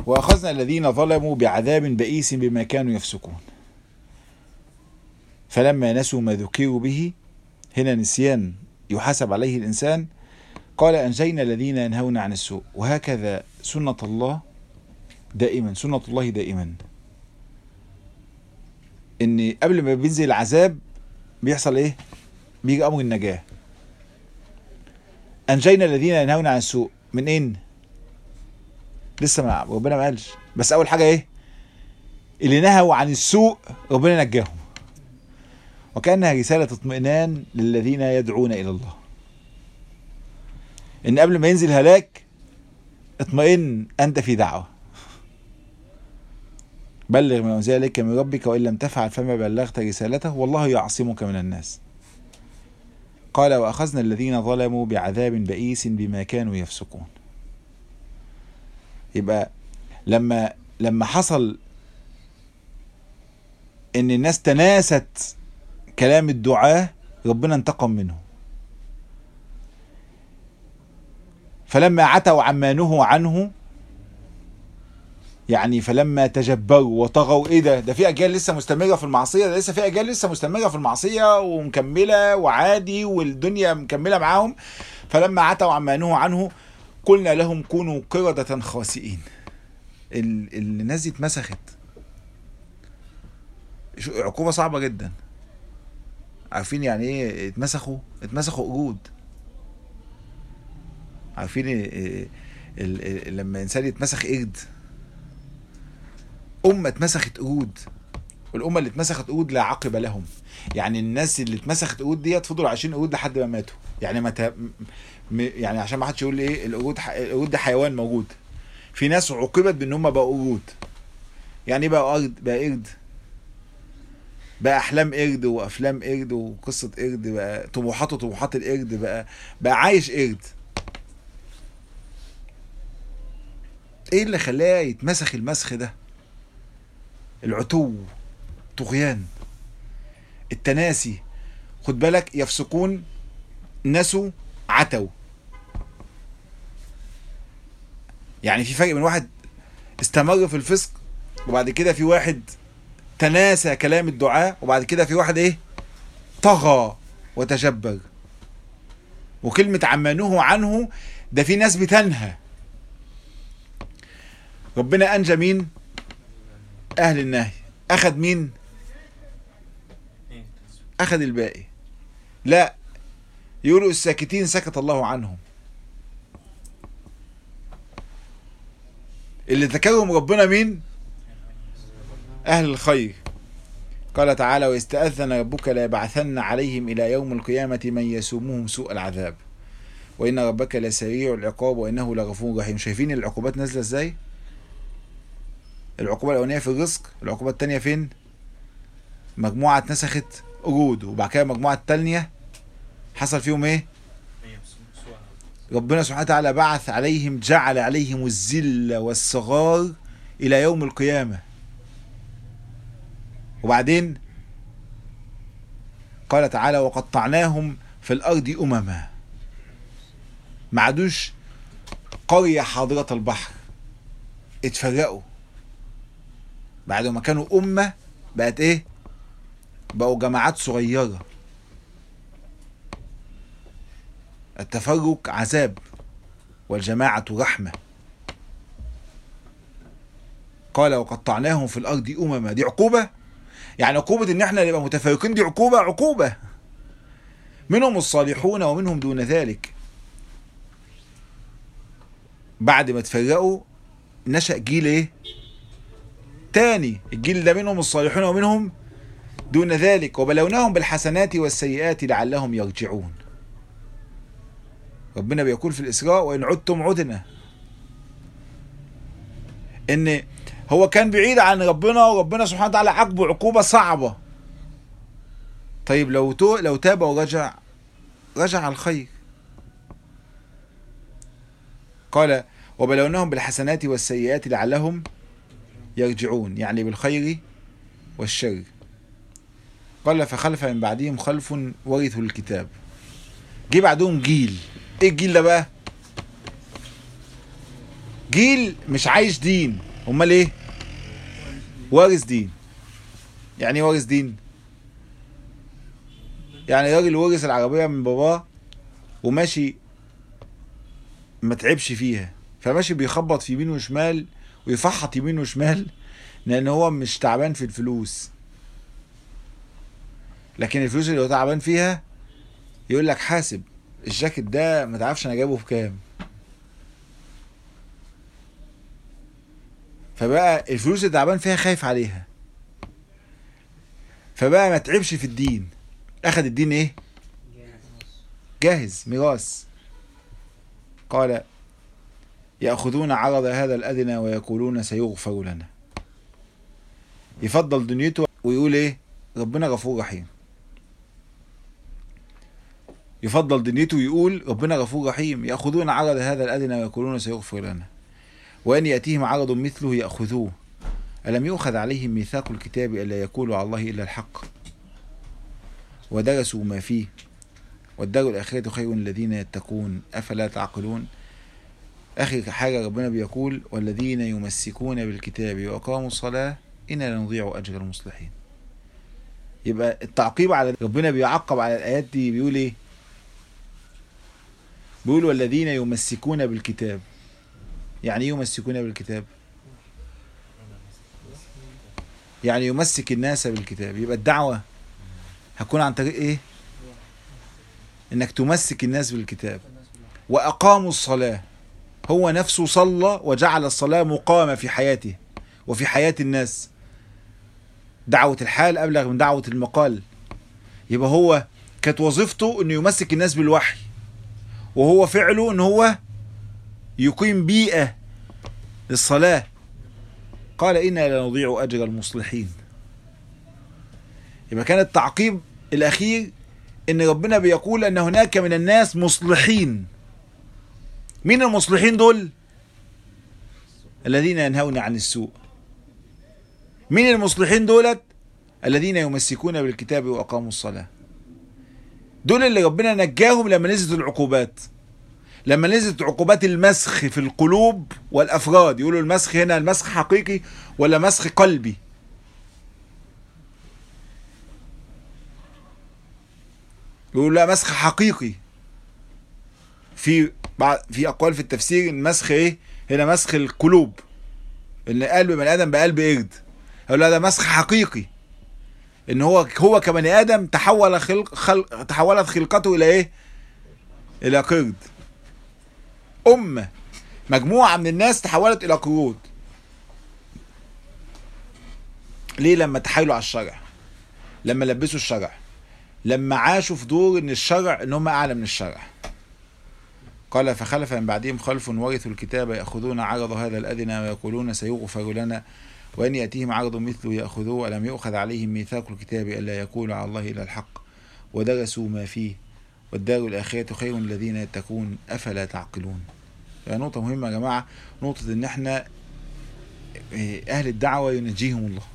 وأخذنا الذين ظلموا بعذاب بئيس بما كانوا يفسقون فلما نسوا ما ذكروا به هنا نسيان يحاسب عليه الإنسان قال أنجينا الذين ينهون عن السوء وهكذا سنة الله دائما سنة الله دائما إن قبل ما بينزل العذاب بيحصل إيه؟ بيجي أمر النجاة أنجينا الذين ينهون عن السوء من إين؟ لسه ما ربنا ما قالش بس أول حاجة إيه؟ اللي نهوا عن السوء ربنا نجاهم وكأنها رسالة اطمئنان للذين يدعون إلى الله إن قبل ما ينزل هلاك اطمئن أنت في دعوة بلغ ما أنزل إليك من ربك وإن لم تفعل فما بلغت رسالته والله يعصمك من الناس قال وأخذنا الذين ظلموا بعذاب بئيس بما كانوا يفسقون يبقى لما لما حصل ان الناس تناست كلام الدعاة ربنا انتقم منه فلما عتوا عما نهوا عنه يعني فلما تجبروا وطغوا ايه ده ده في اجيال لسه مستمره في المعصيه ده لسه في اجيال لسه مستمره في المعصيه ومكمله وعادي والدنيا مكمله معاهم فلما عتوا عما نهوا عنه قلنا لهم كونوا قردة خاسئين ال- الناس دي اتمسخت شو- عقوبة صعبة جدا عارفين يعني ايه اتمسخوا اتمسخوا قرود عارفين إيه- إيه- ال- ال- لما انسان يتمسخ قرد أمة اتمسخت قرود والأمة اللي اتمسخت قرود لا عقب لهم يعني الناس اللي اتمسخت قرود ديت فضلوا عايشين قرود لحد ما ماتوا يعني ما ت... م- يعني عشان ما حدش يقول لي ايه القرود ح... القرود ده حيوان موجود في ناس عوقبت بان هم بقوا قرود يعني ايه بقى قرد بقى قرد بقى احلام قرد وافلام قرد وقصه قرد بقى طموحاته طموحات القرد بقى بقى عايش قرد ايه اللي خلاه يتمسخ المسخ ده العتو طغيان التناسي خد بالك يفسقون نسوا عتوا يعني في فرق بين واحد استمر في الفسق وبعد كده في واحد تناسى كلام الدعاء وبعد كده في واحد ايه طغى وتجبر وكلمة عما نهوا عنه ده في ناس بتنهى ربنا أنجى مين أهل النهي أخذ مين أخذ الباقي لا يقولوا الساكتين سكت الله عنهم اللي ذكرهم ربنا مين أهل الخير قال تعالى ويستأذن ربك ليبعثن عليهم إلى يوم القيامة من يسومهم سوء العذاب وإن ربك لسريع العقاب وإنه لغفور رحيم شايفين العقوبات نازلة إزاي العقوبة الأولانية في الرزق العقوبة التانية فين مجموعة اتنسخت قرود وبعد كده المجموعة التانية حصل فيهم ايه ربنا سبحانه وتعالى بعث عليهم جعل عليهم الذل والصغار الى يوم القيامة وبعدين قال تعالى وقطعناهم في الارض امما ما عادوش قرية حاضرة البحر اتفرقوا بعد ما كانوا أمة بقت إيه؟ بقوا جماعات صغيرة التفرق عذاب والجماعة رحمة قال وقطعناهم في الأرض أمما دي عقوبة يعني عقوبة إن إحنا نبقى متفرقين دي عقوبة عقوبة منهم الصالحون ومنهم دون ذلك بعد ما تفرقوا نشأ جيل إيه؟ تاني الجيل ده منهم الصالحون ومنهم دون ذلك وبلوناهم بالحسنات والسيئات لعلهم يرجعون ربنا بيقول في الإسراء وإن عدتم عدنا إن هو كان بعيد عن ربنا وربنا سبحانه وتعالى عاقبه عقوبة صعبة طيب لو تو لو تاب ورجع رجع على الخير قال وبلوناهم بالحسنات والسيئات لعلهم يرجعون يعني بالخير والشر قال فخلف من بعدهم خلف ورثوا الكتاب جه بعدهم جيل ايه الجيل ده بقى جيل مش عايش دين امال ايه وارث دين يعني ايه وارث دين يعني راجل ورث العربيه من باباه وماشي ما تعبش فيها فماشي بيخبط في يمين وشمال ويفحط يمين وشمال لان هو مش تعبان في الفلوس لكن الفلوس اللي هو تعبان فيها يقول لك حاسب الجاكيت ده ما تعرفش انا جايبه بكام فبقى الفلوس اللي تعبان فيها خايف عليها فبقى ما تعبش في الدين اخد الدين ايه جاهز ميراث قال يأخذون عرض هذا الأدنى ويقولون سيغفر لنا يفضل دنيته ويقول ايه ربنا غفور رحيم يفضل دنيته ويقول ربنا غفور رحيم يأخذون عرض هذا الأدنى ويقولون سيغفر لنا وأن يأتيهم عرض مثله يأخذوه ألم يؤخذ عليهم ميثاق الكتاب ألا يقولوا على الله إلا الحق ودرسوا ما فيه والدار الآخرة خير الذين يتقون أفلا تعقلون آخر حاجة ربنا بيقول والذين يمسكون بالكتاب وأقاموا الصلاة إنا لا نضيع أجر المصلحين يبقى التعقيب على ربنا بيعقب على الآيات دي بيقول إيه بيقول والذين يمسكون بالكتاب يعني ايه يمسكون بالكتاب يعني يمسك الناس بالكتاب يبقى الدعوة هتكون عن طريق ايه انك تمسك الناس بالكتاب واقاموا الصلاة هو نفسه صلى وجعل الصلاة مقامة في حياته وفي حياة الناس دعوة الحال أبلغ من دعوة المقال يبقى هو كانت وظيفته انه يمسك الناس بالوحي وهو فعله ان هو يقيم بيئة للصلاة قال إنا لا نضيع أجر المصلحين يبقى كان التعقيب الأخير إن ربنا بيقول أن هناك من الناس مصلحين مين المصلحين دول الذين ينهون عن السوء مين المصلحين دولت الذين يمسكون بالكتاب وأقاموا الصلاة دول اللي ربنا نجاهم لما نزلت العقوبات لما نزلت عقوبات المسخ في القلوب والافراد يقولوا المسخ هنا المسخ حقيقي ولا مسخ قلبي يقولوا لا مسخ حقيقي في بعض في اقوال في التفسير المسخ ايه هنا مسخ القلوب ان قلب بني ادم بقلب قرد يقول لا ده مسخ حقيقي ان هو هو كبني ادم تحول خلق, خلق تحولت خلقته الى ايه الى قرد أمة مجموعة من الناس تحولت إلى قرود ليه لما تحايلوا على الشرع لما لبسوا الشرع لما عاشوا في دور ان الشرع ان هم اعلى من الشرع قال فخلف من بعدهم خلف ورثوا الكتاب ياخذون عرض هذا الادنى ويقولون سيغفر لنا وان ياتيهم عرض مثله ياخذوه ولم يؤخذ عليهم ميثاق الكتاب الا يقولوا على الله الا الحق ودرسوا ما فيه والدار الآخرة خير الذين يتقون أفلا تعقلون يعني نقطة مهمة يا جماعة نقطة إن إحنا أهل الدعوة ينجيهم الله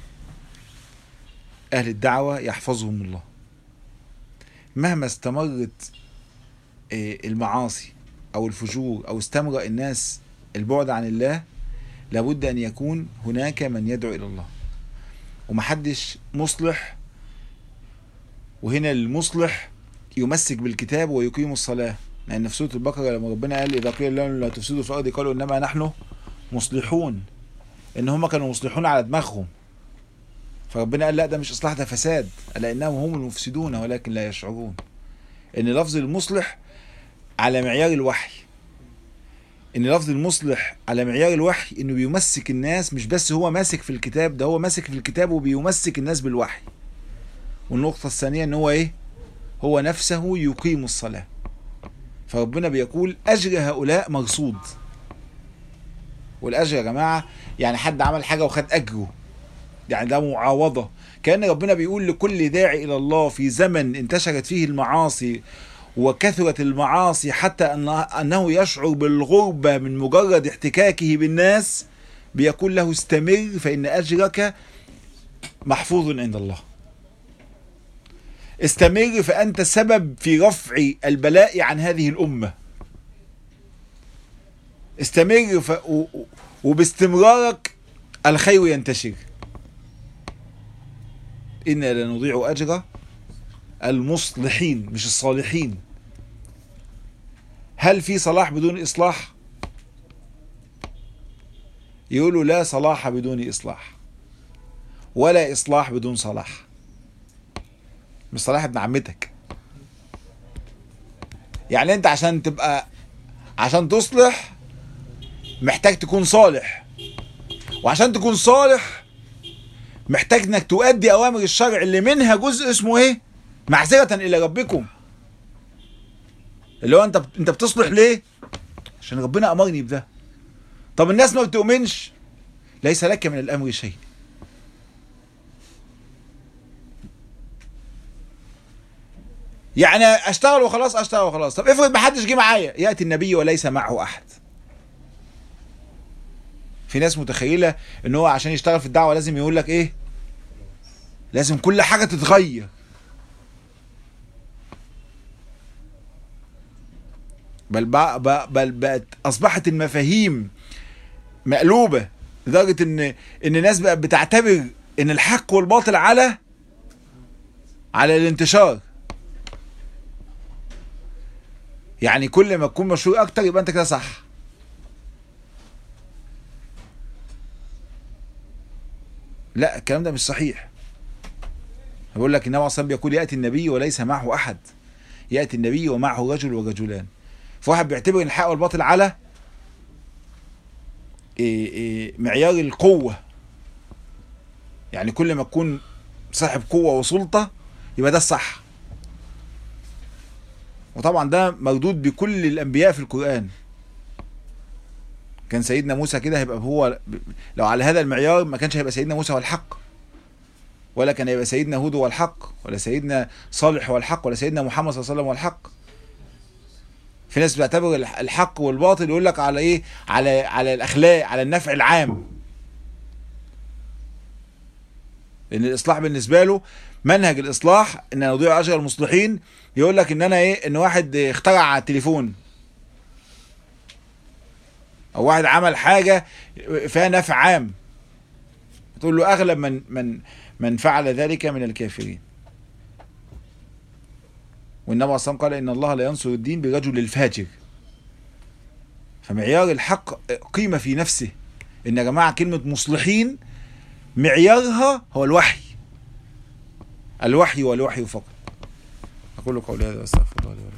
أهل الدعوة يحفظهم الله مهما استمرت المعاصي أو الفجور أو استمر الناس البعد عن الله لابد أن يكون هناك من يدعو إلى الله ومحدش مصلح وهنا المصلح يمسك بالكتاب ويقيم الصلاة لأن في سورة البقرة لما ربنا قال إذا قيل لهم لا تفسدوا في الأرض قالوا إنما نحن مصلحون إن هم كانوا مصلحون على دماغهم فربنا قال لا ده مش إصلاح ده فساد ألا إنهم هم المفسدون ولكن لا يشعرون إن لفظ المصلح على معيار الوحي إن لفظ المصلح على معيار الوحي إنه بيمسك الناس مش بس هو ماسك في الكتاب ده هو ماسك في الكتاب وبيمسك الناس بالوحي والنقطة الثانية إن هو إيه؟ هو نفسه يقيم الصلاة فربنا بيقول أجر هؤلاء مرصود والأجر يا جماعة يعني حد عمل حاجة وخد أجره يعني ده معاوضة كأن ربنا بيقول لكل داعي إلى الله في زمن انتشرت فيه المعاصي وكثرت المعاصي حتى أنه يشعر بالغربة من مجرد احتكاكه بالناس بيقول له استمر فإن أجرك محفوظ عند الله استمر فأنت سبب في رفع البلاء عن هذه الأمة استمر ف... و... وباستمرارك الخير ينتشر إنا لنضيع أجر المصلحين مش الصالحين هل في صلاح بدون إصلاح يقولوا لا صلاح بدون إصلاح ولا إصلاح بدون صلاح مش صلاح ابن عمتك يعني انت عشان تبقى عشان تصلح محتاج تكون صالح وعشان تكون صالح محتاج انك تؤدي اوامر الشرع اللي منها جزء اسمه ايه معذرة الى ربكم اللي هو انت انت بتصلح ليه عشان ربنا امرني بده طب الناس ما بتؤمنش ليس لك من الامر شيء يعني اشتغل وخلاص اشتغل وخلاص طب افرض ما حدش جه معايا ياتي النبي وليس معه احد في ناس متخيله ان هو عشان يشتغل في الدعوه لازم يقول لك ايه لازم كل حاجه تتغير بل بقى بل بقت اصبحت المفاهيم مقلوبه لدرجه ان ان الناس بقت بتعتبر ان الحق والباطل على على الانتشار يعني كل ما تكون مشهور اكتر يبقى انت كده صح لا الكلام ده مش صحيح بقول لك النبي صلى بيقول ياتي النبي وليس معه احد ياتي النبي ومعه رجل ورجلان فواحد بيعتبر ان الحق والباطل على إيه إيه معيار القوه يعني كل ما تكون صاحب قوه وسلطه يبقى ده الصح وطبعا ده مردود بكل الانبياء في القران كان سيدنا موسى كده هيبقى هو لو على هذا المعيار ما كانش هيبقى سيدنا موسى هو الحق ولا كان هيبقى سيدنا هود هو الحق ولا سيدنا صالح هو الحق ولا سيدنا محمد صلى الله عليه وسلم هو الحق في ناس بتعتبر الحق والباطل يقول لك على ايه على على الاخلاق على النفع العام لان الاصلاح بالنسبه له منهج الاصلاح ان نضيع اجر المصلحين يقول لك ان انا ايه ان واحد اخترع التليفون او واحد عمل حاجه فيها نفع عام تقول له اغلب من من من فعل ذلك من الكافرين والنبي صلى الله عليه وسلم قال ان الله لا ينصر الدين برجل الفاجر فمعيار الحق قيمه في نفسه ان يا جماعه كلمه مصلحين معيارها هو الوحي الوحي والوحي فقط اقول قولي هذا واستغفر الله لي ولكم